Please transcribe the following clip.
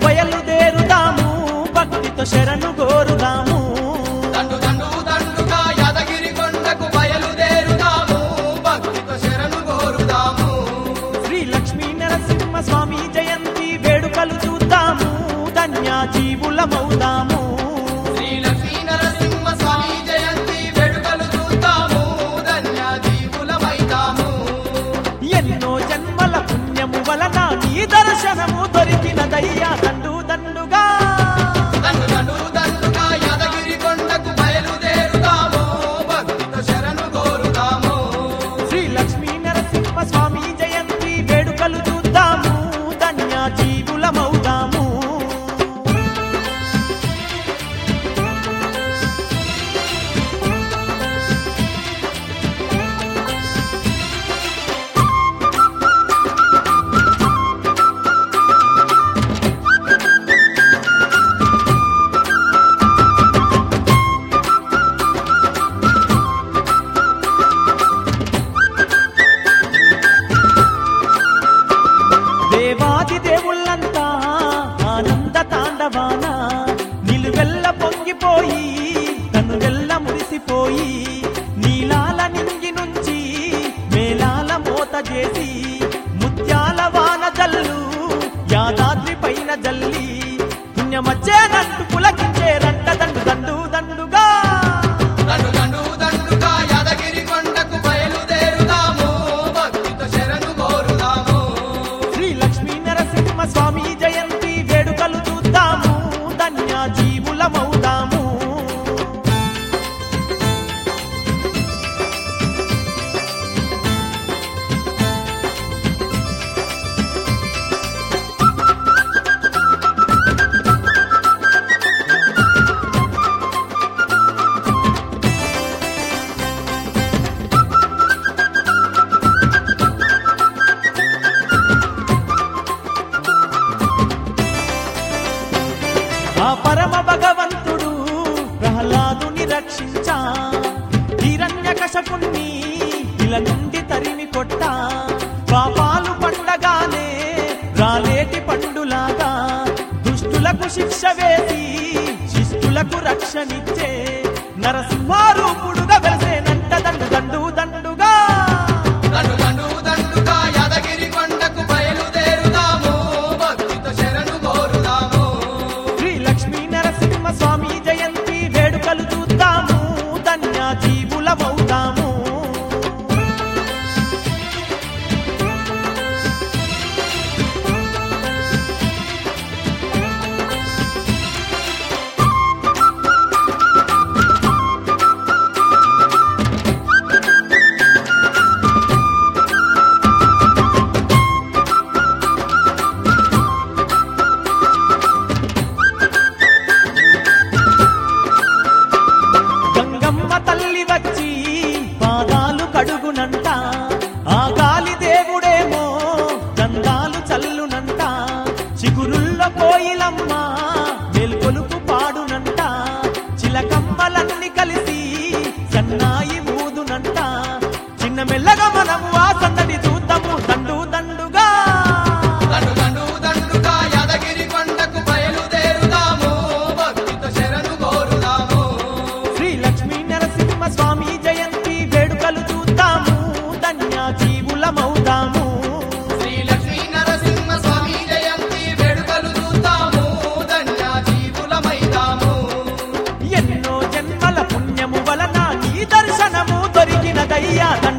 బయలుదేరుదాము భక్తితో శరణు కోరుదాము దండు దండు దండుగా యాదగిరి కొండకు బయలుదేరుదాము భక్తితో శరణు కోరుదాము శ్రీ లక్ష్మీ నరసింహ స్వామి జయంతి వేడుకలు చూద్దాము ధన్య జీవులమవుదాము శ్రీ లక్ష్మీ నరసింహ స్వామి జయంతి వేడుకలు చూద్దాము ధన్య జీవులమైదాము ఎన్నో జన్మల పుణ్యము వలన నీ దర్శనము దొరికినదయ్యా దండు దండుగా దండు దండు దండుగా యాదగిరి కొండకు బయలుదేరుదాము భక్తితో శరణు కోరుదాము శ్రీ లక్ష్మీ నరసింహ స్వామి జయంతి వేడుకలు చూద్దాము ధన్య జీవులమవుదాము దేవాది దేవుళ్ళంతా ఆనంద తాండవాన నిలువెల్ల పొంగిపోయి తను వెల్ల మురిసిపోయి నీలాల నింగి నుంచి మేళాల మోత చేసి ముత్యాల వాన జల్లు యాదాద్రి పైన జల్లి పుణ్యమచ్చేనంటూ పులకించేరంట దండు దండు దండుగా దండు దండు దండుగా యాదగిరి కొండకు బయలుదేరుదాము భక్తితో శరణు కోరుదాము శ్రీ లక్ష్మీ నరసింహ స్వామి జయంతి వేడుకలు చూద్దాము ధన్య జీవులమవుదాము ఆ పరమ భగవంతుడు ప్రహ్లాదుని రక్షించా హిరణ్య కశపుణ్ణి ఇల నుండి తరిమి కొట్ట పాపాలు పండగానే రాలేటి పండులాగా దుష్టులకు శిక్ష వేసి శిష్టులకు రక్షణిచ్చే నరసింహారూపుడుగా వెలిసేనంట దండు దండు దండుగా దండు దండు దండుగా యాదగిరి కొండకు బయలుదేరుదాము భక్తితో శరణు కోరుదాము శ్రీ లక్ష్మీ నరసింహ స్వామి జయంతి వేడుకలు చూద్దాము ధన్య జీవులమవుదాము గంగమ్మ తల్లి వచ్చి పాదాలు కడుగునంట ఆ గాలి దేవుడేమో గంధాలు చల్లునంట చిగురుల్లో కోయిలమ్మ మెల్కొలుపు పాడునంట చిలకమ్మలన్నీ కలిసి సన్నాయి ఊదునంట చిన్న మెల్లగా మనము ఆ సందడి చూద్దాము దండు దండుగా దండు దండు దండుగా యాదగిరి కొండకు బయలుదేరుదాము భక్తితో శరణు కోరుదాము శ్రీ లక్ష్మీ నరసింహ స్వామి జయంతి వేడుకలు చూద్దాము ధన్య జీవులమవుదాము శ్రీ లక్ష్మీ నరసింహ స్వామి జయంతి వేడుకలు చూద్దాము ధన్య జీవులమైదాము ఎన్నో జన్మల పుణ్యము వలన నీ దర్శనము దొరికినదయ్యా